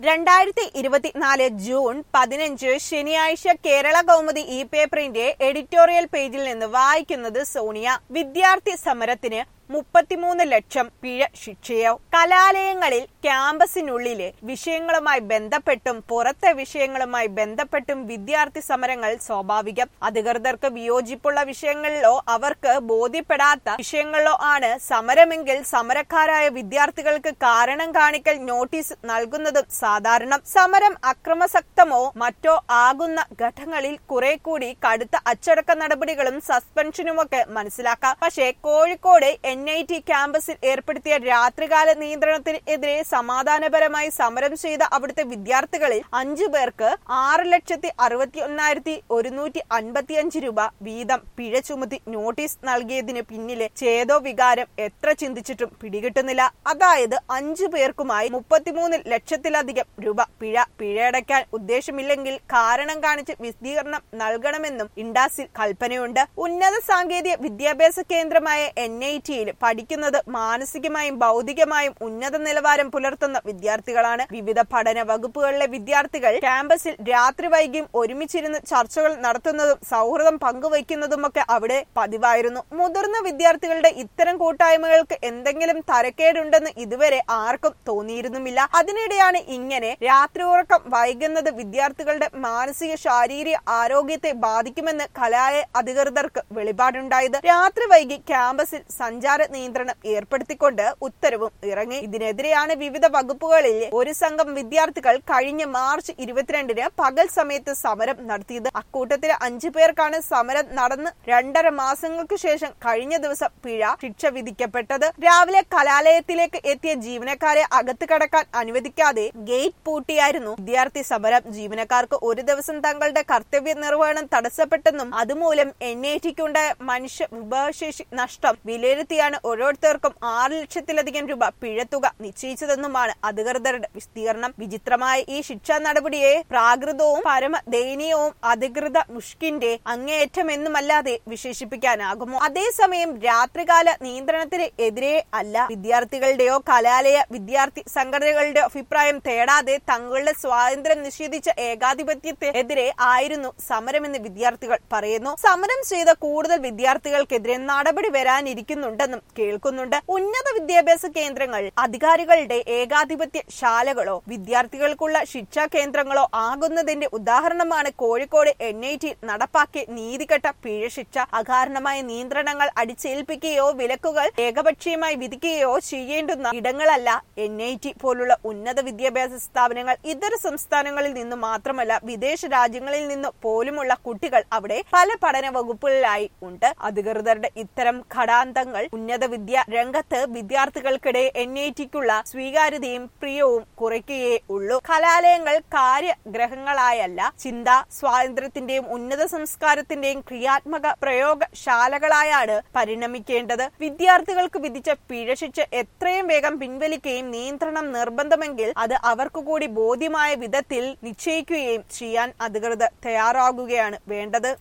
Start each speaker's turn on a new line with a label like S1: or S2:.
S1: രണ്ടായിരത്തി ഇരുപത്തിനാല് ജൂൺ പതിനഞ്ച് ശനിയാഴ്ച കേരള കൗമുദി ഇ പേപ്പറിന്റെ എഡിറ്റോറിയൽ പേജിൽ നിന്ന് വായിക്കുന്നത് സോണിയ വിദ്യാർത്ഥി സമരത്തിന് മുപ്പത്തിമൂന്ന് ലക്ഷം പിഴ ശിക്ഷയോ കലാലയങ്ങളിൽ ക്യാമ്പസിനുള്ളിലെ വിഷയങ്ങളുമായി ബന്ധപ്പെട്ടും പുറത്തെ വിഷയങ്ങളുമായി ബന്ധപ്പെട്ടും വിദ്യാർത്ഥി സമരങ്ങൾ സ്വാഭാവികം അധികൃതർക്ക് വിയോജിപ്പുള്ള വിഷയങ്ങളിലോ അവർക്ക് ബോധ്യപ്പെടാത്ത വിഷയങ്ങളിലോ ആണ് സമരമെങ്കിൽ സമരക്കാരായ വിദ്യാർത്ഥികൾക്ക് കാരണം കാണിക്കൽ നോട്ടീസ് നൽകുന്നതും സാധാരണം സമരം അക്രമസക്തമോ മറ്റോ ആകുന്ന ഘട്ടങ്ങളിൽ കുറെ കൂടി കടുത്ത അച്ചടക്ക നടപടികളും സസ്പെൻഷനുമൊക്കെ മനസ്സിലാക്കാം പക്ഷേ കോഴിക്കോട് എൻ ഐ ടി ക്യാമ്പസിൽ ഏർപ്പെടുത്തിയ രാത്രികാല നിയന്ത്രണത്തിനെതിരെ സമാധാനപരമായി സമരം ചെയ്ത അവിടുത്തെ വിദ്യാർത്ഥികളിൽ അഞ്ചു പേർക്ക് ആറ് ലക്ഷത്തി അറുപത്തി ഒന്നായിരത്തി ഒരുന്നൂറ്റി അൻപത്തിയഞ്ച് രൂപ വീതം പിഴ ചുമത്തി നോട്ടീസ് നൽകിയതിന് പിന്നിലെ ചേതോ വികാരം എത്ര ചിന്തിച്ചിട്ടും പിടികിട്ടുന്നില്ല അതായത് അഞ്ചു പേർക്കുമായി മുപ്പത്തിമൂന്ന് ലക്ഷത്തിലധികം രൂപ പിഴ പിഴയടയ്ക്കാൻ ഉദ്ദേശമില്ലെങ്കിൽ കാരണം കാണിച്ച് വിശദീകരണം നൽകണമെന്നും ഇൻഡാസിൽ കൽപ്പനയുണ്ട് ഉന്നത സാങ്കേതിക വിദ്യാഭ്യാസ കേന്ദ്രമായ എൻ ഐ ടിയിൽ പഠിക്കുന്നത് മാനസികമായും ഭൗതികമായും ഉന്നത നിലവാരം പുലർത്തുന്ന വിദ്യാർത്ഥികളാണ് വിവിധ പഠന വകുപ്പുകളിലെ വിദ്യാർത്ഥികൾ ക്യാമ്പസിൽ രാത്രി വൈകിയും ഒരുമിച്ചിരുന്ന് ചർച്ചകൾ നടത്തുന്നതും സൗഹൃദം പങ്കുവയ്ക്കുന്നതുമൊക്കെ അവിടെ പതിവായിരുന്നു മുതിർന്ന വിദ്യാർത്ഥികളുടെ ഇത്തരം കൂട്ടായ്മകൾക്ക് എന്തെങ്കിലും തരക്കേടുണ്ടെന്ന് ഇതുവരെ ആർക്കും തോന്നിയിരുന്നുമില്ല അതിനിടെയാണ് ഇങ്ങനെ രാത്രി ഉറക്കം വൈകുന്നത് വിദ്യാർത്ഥികളുടെ മാനസിക ശാരീരിക ആരോഗ്യത്തെ ബാധിക്കുമെന്ന് കലാലയ അധികൃതർക്ക് വെളിപാടുണ്ടായത് രാത്രി വൈകി ക്യാമ്പസിൽ സഞ്ചാര നിയന്ത്രണം ഏർപ്പെടുത്തിക്കൊണ്ട് ഉത്തരവും ഇറങ്ങി ഇതിനെതിരെയാണ് വിവിധ വകുപ്പുകളിലെ ഒരു സംഘം വിദ്യാർത്ഥികൾ കഴിഞ്ഞ മാർച്ച് ഇരുപത്തിരണ്ടിന് പകൽ സമയത്ത് സമരം നടത്തിയത് അക്കൂട്ടത്തിലെ അഞ്ചു പേർക്കാണ് സമരം നടന്ന് രണ്ടര മാസങ്ങൾക്ക് ശേഷം കഴിഞ്ഞ ദിവസം പിഴ ശിക്ഷ വിധിക്കപ്പെട്ടത് രാവിലെ കലാലയത്തിലേക്ക് എത്തിയ ജീവനക്കാരെ അകത്ത് കടക്കാൻ അനുവദിക്കാതെ ഗേറ്റ് പൂട്ടിയായിരുന്നു വിദ്യാർത്ഥി സമരം ജീവനക്കാർക്ക് ഒരു ദിവസം തങ്ങളുടെ കർത്തവ്യ നിർവഹണം തടസ്സപ്പെട്ടെന്നും അതുമൂലം എൻ ഐ ടിക്കുണ്ടായ മനുഷ്യ വിഭവശേഷി നഷ്ടം വിലയിരുത്തിയാണ് ഓരോരുത്തർക്കും ആറ് ലക്ഷത്തിലധികം രൂപ പിഴത്തുക നിശ്ചയിച്ചതെന്നുമാണ് അധികൃതരുടെ വിശദീകരണം വിചിത്രമായ ഈ ശിക്ഷാ നടപടിയെ പ്രാകൃതവും പരമദയനീയവും അധികൃത മുഷ്കിന്റെ അങ്ങേയറ്റമെന്നുമല്ലാതെ വിശേഷിപ്പിക്കാനാകുമോ അതേസമയം രാത്രികാല നിയന്ത്രണത്തിന് എതിരെ അല്ല വിദ്യാർത്ഥികളുടെയോ കലാലയ വിദ്യാർത്ഥി സംഘടനകളുടെയോ അഭിപ്രായം തേടാതെ തങ്ങളുടെ സ്വാതന്ത്ര്യം നിഷേധിച്ച ഏകാധിപത്യത്തെ എതിരെ ആയിരുന്നു സമരമെന്ന് വിദ്യാർത്ഥികൾ പറയുന്നു സമരം ചെയ്ത കൂടുതൽ വിദ്യാർത്ഥികൾക്കെതിരെ നടപടി വരാനിരിക്കുന്നുണ്ടെന്നും കേൾക്കുന്നുണ്ട് ഉന്നത വിദ്യാഭ്യാസ കേന്ദ്രങ്ങൾ അധികാരികളുടെ ഏകാധിപത്യ ശാലകളോ വിദ്യാർത്ഥികൾക്കുള്ള ശിക്ഷാ കേന്ദ്രങ്ങളോ ആകുന്നതിന്റെ ഉദാഹരണമാണ് കോഴിക്കോട് എൻ ഐ ടി നടപ്പാക്കിയ നീതികെട്ട പിഴ ശിക്ഷ അകാരണമായ നിയന്ത്രണങ്ങൾ അടിച്ചേൽപ്പിക്കുകയോ വിലക്കുകൾ ഏകപക്ഷീയമായി വിധിക്കുകയോ ചെയ്യേണ്ടുന്ന ഇടങ്ങളല്ല എൻ ഐ ടി പോലുള്ള ഉന്നത വിദ്യാഭ്യാസ സ്ഥാപനങ്ങൾ ഇതര സംസ്ഥാനങ്ങളിൽ നിന്ന് മാത്രമല്ല വിദേശ രാജ്യങ്ങളിൽ നിന്ന് പോലുമുള്ള കുട്ടികൾ അവിടെ പല പഠന വകുപ്പുകളിലായി ഉണ്ട് അധികൃതരുടെ ഇത്തരം ഘടാന്തങ്ങൾ ഉന്നത വിദ്യ രംഗത്ത് വിദ്യാർത്ഥികൾക്കിടെ എൻ ഐ ടിക്കുള്ള സ്വീകാര്യതയും പ്രിയവും കുറയ്ക്കുകയേ ഉള്ളൂ കലാലയങ്ങൾ കാര്യഗ്രഹങ്ങളായല്ല ചിന്ത സ്വാതന്ത്ര്യത്തിന്റെയും ഉന്നത സംസ്കാരത്തിന്റെയും ക്രിയാത്മക പ്രയോഗശാലകളായാണ് പരിണമിക്കേണ്ടത് വിദ്യാർത്ഥികൾക്ക് വിധിച്ച പിഴശിക്ഷ എത്രയും വേഗം പിൻവലിക്കുകയും നിയന്ത്രണം നിർബന്ധമെങ്കിൽ അത് അവർക്ക് കൂടി ബോധ്യമായ വിധത്തിൽ നിശ്ചയിക്കുകയും ചെയ്യാൻ അധികൃതർ തയ്യാറാകുകയാണ് വേണ്ടത്